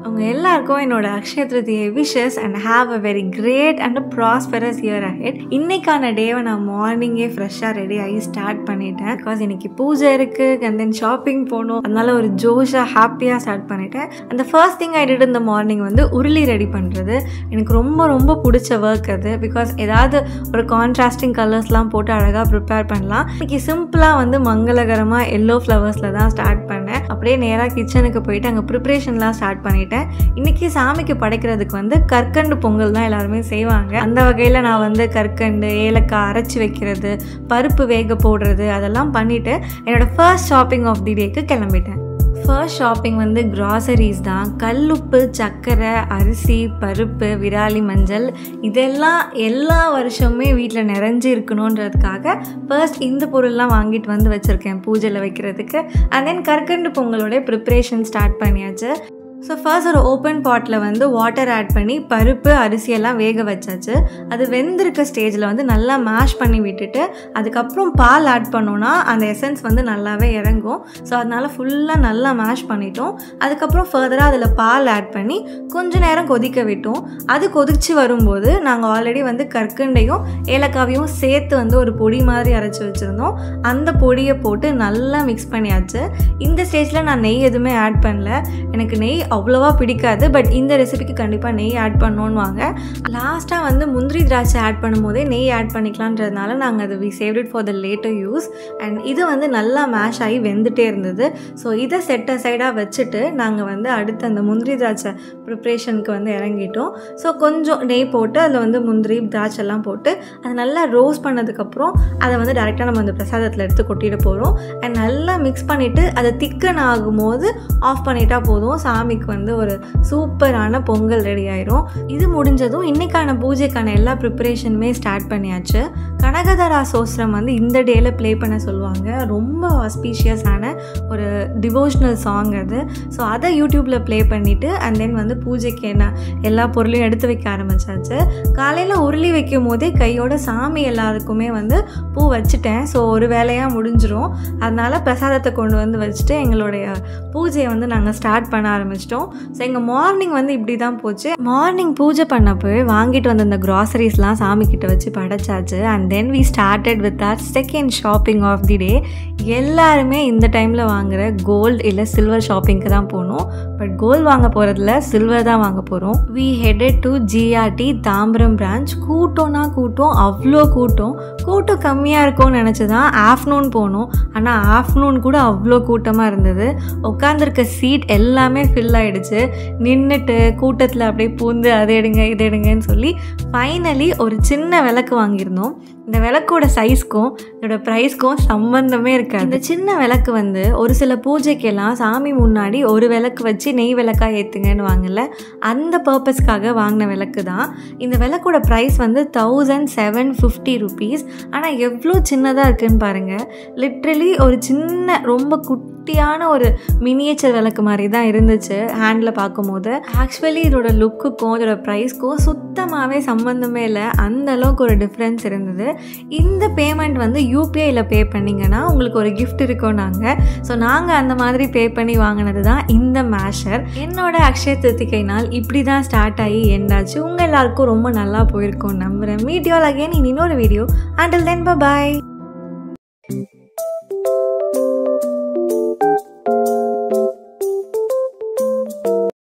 உங்க எல்லாருக்கும் என்னோட Akshaya Tritiya wishes and have a very great and prosperous year ahead இன்னைக்கான டேவை நான் மார்னிங்கே ஃப்ரெஷ்ஷாக ரெடி ஆகி ஸ்டார்ட் பண்ணிட்டேன் பிகாஸ் இன்னைக்கு பூஜை இருக்கு அண்ட் தென் ஷாப்பிங் போகணும் அதனால ஒரு ஜோஷாக ஹாப்பியாக ஸ்டார்ட் பண்ணிட்டேன் அந்த ஃபர்ஸ்ட் திங் ஐ டிட் இந்த மார்னிங் வந்து உருளி ரெடி பண்ணுறது எனக்கு ரொம்ப ரொம்ப பிடிச்ச ஒர்க் அது பிகாஸ் ஏதாவது ஒரு கான்ட்ராஸ்டிங் கலர்ஸ்லாம் போட்டு அழகாக ப்ரிப்பேர் பண்ணலாம் இன்னைக்கு சிம்பிளாக வந்து மங்களகரமாக எல்லோ ஃப்ளவர்ஸில் தான் ஸ்டார்ட் பண்ணேன் அப்படியே நேராக கிச்சனுக்கு போயிட்டு அங்கே ப்ரிப்ரேஷன்லாம் ஸ்டார்ட் பண்ணிட்டேன் இன்னைக்கு சாமிக்கு படைக்கிறதுக்கு வந்து கற்கண்டு பொங்கல் தான் எல்லாருமே செய்வாங்க அந்த வகையில் நான் வந்து கற்கண்டு ஏலக்காய் அரைச்சி வைக்கிறது பருப்பு வேக போடுறது அதெல்லாம் பண்ணிவிட்டு என்னோடய ஃபர்ஸ்ட் ஷாப்பிங் ஆஃப் தி டேக்கு கிளம்பிட்டேன் ஃபர்ஸ்ட் ஷாப்பிங் வந்து கிராசரிஸ் தான் கல்லுப்பு சர்க்கரை அரிசி பருப்பு விராலி மஞ்சள் இதெல்லாம் எல்லா வருஷமுமே வீட்டில் நிறைஞ்சு இருக்கணுன்றதுக்காக ஃபர்ஸ்ட் இந்த பொருள்லாம் வாங்கிட்டு வந்து வச்சுருக்கேன் பூஜையில் வைக்கிறதுக்கு அண்ட் தென் கற்கண்டு பொங்கலோட ப்ரிப்ரேஷன் ஸ்டார்ட் பண்ணியாச்சு ஸோ ஃபர்ஸ்ட் ஒரு ஓப்பன் பாட்டில் வந்து வாட்டர் ஆட் பண்ணி பருப்பு அரிசியெல்லாம் வேக வச்சாச்சு அது வெந்திருக்க ஸ்டேஜில் வந்து நல்லா மேஷ் பண்ணி விட்டுட்டு அதுக்கப்புறம் பால் ஆட் பண்ணோன்னா அந்த எசன்ஸ் வந்து நல்லாவே இறங்கும் ஸோ அதனால் ஃபுல்லாக நல்லா மேஷ் பண்ணிட்டோம் அதுக்கப்புறம் ஃபர்தராக அதில் பால் ஆட் பண்ணி கொஞ்ச நேரம் கொதிக்க விட்டோம் அது கொதிச்சு வரும்போது நாங்கள் ஆல்ரெடி வந்து கற்கண்டையும் ஏலக்காவையும் சேர்த்து வந்து ஒரு பொடி மாதிரி அரைச்சி வச்சுருந்தோம் அந்த பொடியை போட்டு நல்லா மிக்ஸ் பண்ணியாச்சு இந்த ஸ்டேஜில் நான் நெய் எதுவுமே ஆட் பண்ணல எனக்கு நெய் அவ்வளோவா பிடிக்காது பட் இந்த ரெசிபிக்கு கண்டிப்பாக நெய் ஆட் பண்ணோன்னு வாங்க லாஸ்ட்டாக வந்து முந்திரி திராட்சை ஆட் பண்ணும்போதே நெய் ஆட் பண்ணிக்கலான்றதுனால நாங்கள் அது we save it for the later use and இது வந்து நல்லா மேஷ் ஆகி வெந்துட்டே இருந்தது ஸோ இதை செட் சைடாக வச்சுட்டு நாங்கள் வந்து அடுத்து அந்த முந்திரி திராட்சை ப்ரிப்ரேஷனுக்கு வந்து இறங்கிட்டோம் ஸோ கொஞ்சம் நெய் போட்டு அதில் வந்து முந்திரி திராட்சைலாம் போட்டு அதை நல்லா ரோஸ்ட் பண்ணதுக்கப்புறம் அதை வந்து டேரெக்டாக நம்ம அந்த பிரசாதத்தில் எடுத்து கொட்டிட போகிறோம் அண்ட் நல்லா மிக்ஸ் பண்ணிவிட்டு அதை திக்கன் ஆகும்போது ஆஃப் பண்ணிட்டா போதும் சாமிக்கு வந்து ஒரு சூப்பரான பொங்கல் ரெடி ஆயிரும் இது முடிஞ்சதும் இன்றைக்கான பூஜைக்கான எல்லா ப்ரிப்பரேஷனுமே ஸ்டார்ட் பண்ணியாச்சு கனகதரா சோஸ்திரம் வந்து இந்த டேல ப்ளே பண்ண சொல்லுவாங்க ரொம்ப ஆஸ்பீஷியஸான ஒரு டிவோஷனல் சாங் அது ஸோ அதை யூடியூப்பில் ப்ளே பண்ணிவிட்டு அண்ட் தென் வந்து பூஜைக்கு என்ன எல்லா பொருளையும் எடுத்து வைக்க ஆரம்பிச்சாச்சு காலையில் உருளி வைக்கும் போதே கையோட சாமி எல்லாருக்குமே வந்து பூ வச்சுட்டேன் ஸோ ஒரு வேலையாக முடிஞ்சிரும் அதனால் பிரசாதத்தை கொண்டு வந்து வச்சுட்டு எங்களுடைய பூஜையை வந்து நாங்கள் ஸ்டார்ட் பண்ண ஆரம்பிச்சிட்டோம் ஸோ எங்கள் மார்னிங் வந்து இப்படி தான் போச்சு மார்னிங் பூஜை பண்ணப்போ வாங்கிட்டு வந்த இந்த க்ராசரிஸ்லாம் சாமி கிட்ட வச்சு படைச்சாச்சு and then we started with our second shopping of the day எல்லாருமே இந்த டைமில் வாங்குற கோல்டு இல்லை சில்வர் ஷாப்பிங்க்கு தான் போகணும் பட் கோல்டு வாங்க போகிறதுல சில்வர் தான் வாங்க போகிறோம் we headed to GRT Tambaram branch கூட்டம்னா கூட்டம் அவ்வளோ கூட்டம் கூட்டம் கம்மியாக இருக்கும்னு நினச்சி தான் ஆஃப்டர்நூன் போனோம் ஆனால் ஆஃப்டர்நூன் கூட அவ்வளோ கூட்டமாக இருந்தது உட்காந்துருக்க சீட் எல்லாமே ஃபில் ஆகிடுச்சு நின்றுட்டு கூட்டத்தில் அப்படியே பூந்து அதை எடுங்க இதை எடுங்கன்னு சொல்லி ஃபைனலி ஒரு சின்ன விளக்கு வாங்கியிருந்தோம் இந்த விளக்கோட சைஸ்க்கும் இதோட ப்ரைஸ்க்கும் சம்மந்தமே இருக்காது இந்த சின்ன விளக்கு வந்து ஒரு சில பூஜைக்கெல்லாம் சாமி முன்னாடி ஒரு விளக்கு வச்சு நெய் விளக்கா ஏற்றுங்கன்னு வாங்கல அந்த பர்பஸ்க்காக வாங்கின விளக்கு தான் இந்த விளக்கோட ப்ரைஸ் வந்து தௌசண்ட் செவன் ஃபிஃப்டி ருபீஸ் ஆனால் எவ்வளோ சின்னதாக இருக்குன்னு பாருங்கள் லிட்ரலி ஒரு சின்ன ரொம்ப குட்டியான ஒரு மினியேச்சர் விளக்கு மாதிரி தான் இருந்துச்சு ஹேண்டில் பார்க்கும்போது ஆக்சுவலி இதோட லுக்குக்கும் இதோட ப்ரைஸ்க்கும் சுத்தமாகவே சம்மந்தமே இல்லை அந்த அளவுக்கு ஒரு டிஃப்ரென்ஸ் இருந்தது இந்த பேமெண்ட் வந்து யூபிஐயில் பே பண்ணிங்கன்னா உங்களுக்கு ஒரு கிஃப்ட் இருக்கும் நாங்கள் ஸோ நாங்கள் அந்த மாதிரி பே பண்ணி வாங்கினது தான் இந்த மேஷர் என்னோட அக்ஷய திருத்திகை நாள் இப்படி தான் ஸ்டார்ட் ஆகி என்னாச்சு உங்கள் எல்லாருக்கும் ரொம்ப நல்லா போயிருக்கும் நம்புகிறேன் மீடியோவில் அகேன் இன்னொரு வீடியோ அண்டில் தென் பாய்